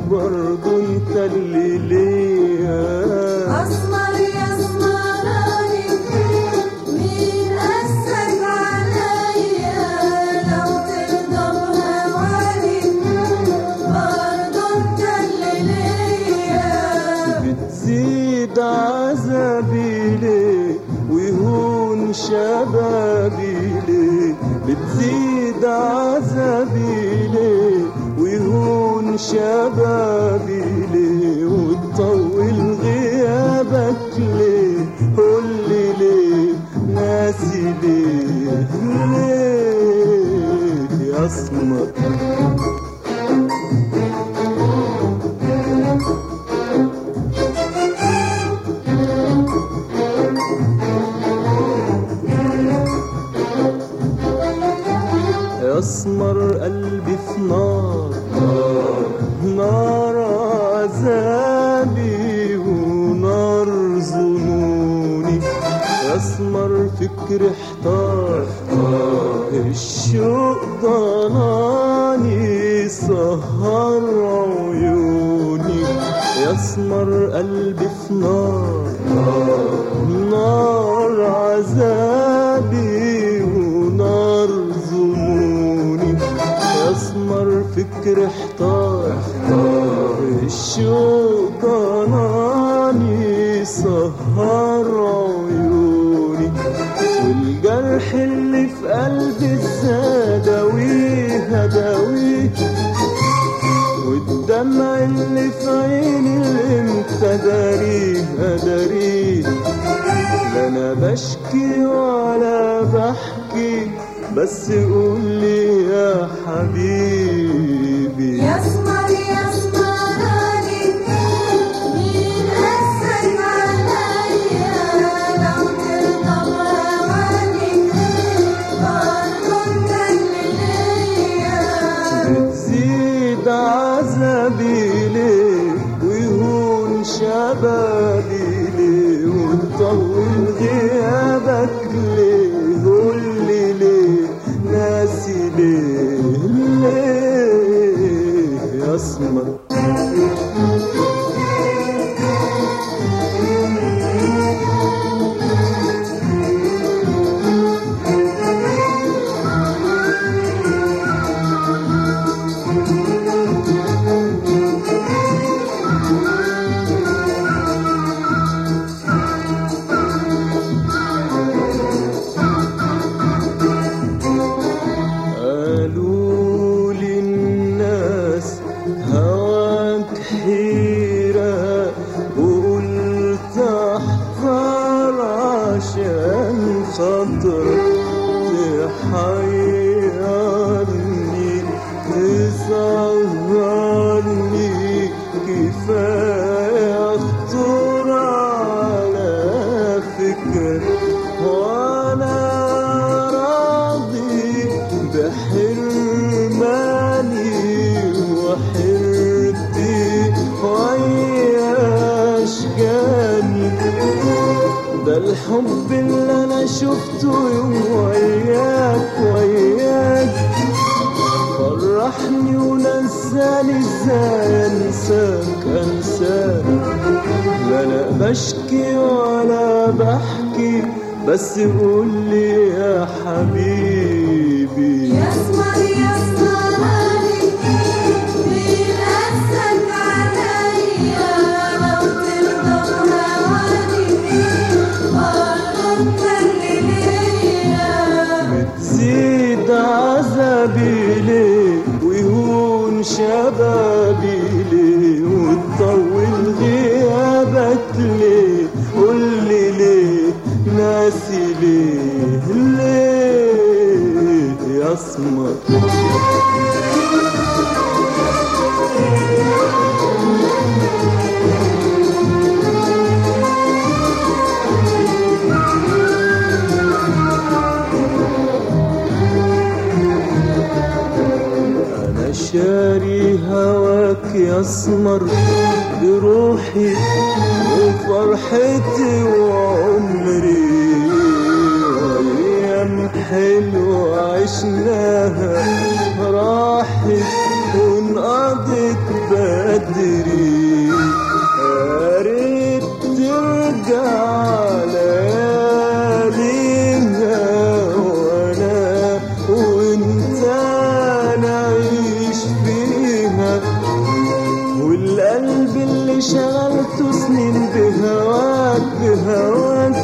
برضو انت اللي ليا أسمر يا اسمراني مين قاسك عليا لو ترضى بهواني برضو انت اللي ليا بتزيد عذابي ليه ويهون شبابي ليه بتزيد عذابي ليه ويهون شبابي ليه وتطول غيابك ليه قولي ليه ناسي ليه ليه يا اسمر يا اسمر قلبي في نار نار عذابي ونار ظنوني يا اسمر فكري احتار الشوق ضناني سهر عيوني يا اسمر قلبي في نار نار عذابي ونار ظنوني اسمر فكر احتار الشوق ضناني سهر عيوني والجرح اللي في قلبي ازاي داويه داويه والدمع اللي في عيني امتى داريه اداريه لا انا بشكي ولا بحكي بس قول لي يا حبيبي يا اسمر يا اسمراني مين قاسك عليا لو ترضى بهواني برضو انت اللي ليا بتزيد عذابي ليه ويهون شبابي ليه وتطول غيابك ليه قول لي ليه ناسي ليه ليه يا اسمر قالوا لي الناس هواك حيرة وقلت احذر عشان خاطرك تحيرني تسهرني كفاية اخطر على فكرك وانا راضي بحرماني وحرتي ويا اشجاني ده الحب اللي انا شفته يوم وياك وياك فرحني ونساني ازاي انساك انساك لا انا بشكي ولا بحكي بس قول لي يا حبيبي يا اسمر يا اسمراني مين قاسك عليا لو ترضى بهواني برضو انت اللي ليا بتزيد عذابي ليه ويهون شبابي ليه وتطول غيابك ليه قول لي ليه ناسي ليه ليه يا اسمر انا شاري هواك يا اسمر بروحي وفرحتي وعمري وايام حلوه عشناها راحت وانقضت بدري يا ريت ترجع لياليها وانا وانت نعيش فيها والقلب اللي شغلته سنين بهواك بهواك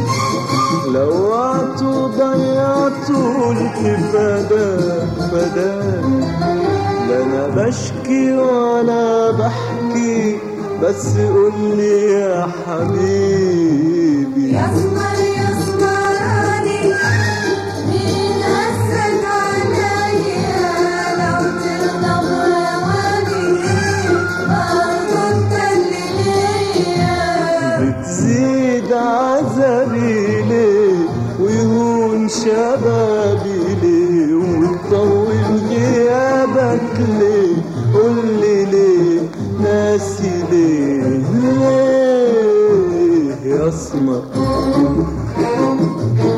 لوعته ضيعته قلت فداك فداك لا انا بشكي ولا بحكي بس قولي يا حبيبي يسمر يسمراني مين أسد عليا لو ترضى بهواني برضه انت اللي ليا بتزيد عذابي ليه ويهون شبابي ليه وتطول غيابك ليه قولي ليه ناسي ليه ليه يا اسمر